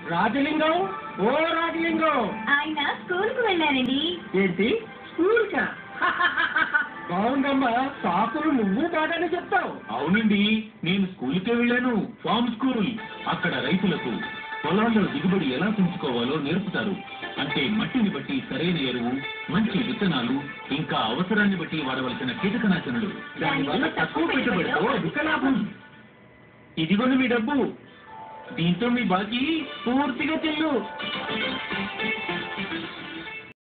రాజలింగం ఓ రాజలింగం ఆయన స్కూల్ కు వెళ్ళారండి ఏంటి స్కూల్ కా బాగుందమ్మా సాకులు నువ్వు బాగానే చెప్తావు అవునండి నేను స్కూల్కే వెళ్ళాను ఫార్మ్ స్కూల్ అక్కడ రైతులకు పొలాల్లో దిగుబడి ఎలా పెంచుకోవాలో నేర్పుతారు అంటే మట్టిని బట్టి సరైన ఎరువు మంచి విత్తనాలు ఇంకా అవసరాన్ని బట్టి వాడవలసిన కీటకనాశనలు దానివల్ల తక్కువ పెట్టుబడితో అధిక లాభం ఇదిగోండి మీ డబ్బు దీంతో మీ బాకీ పూర్తిగా చెల్లు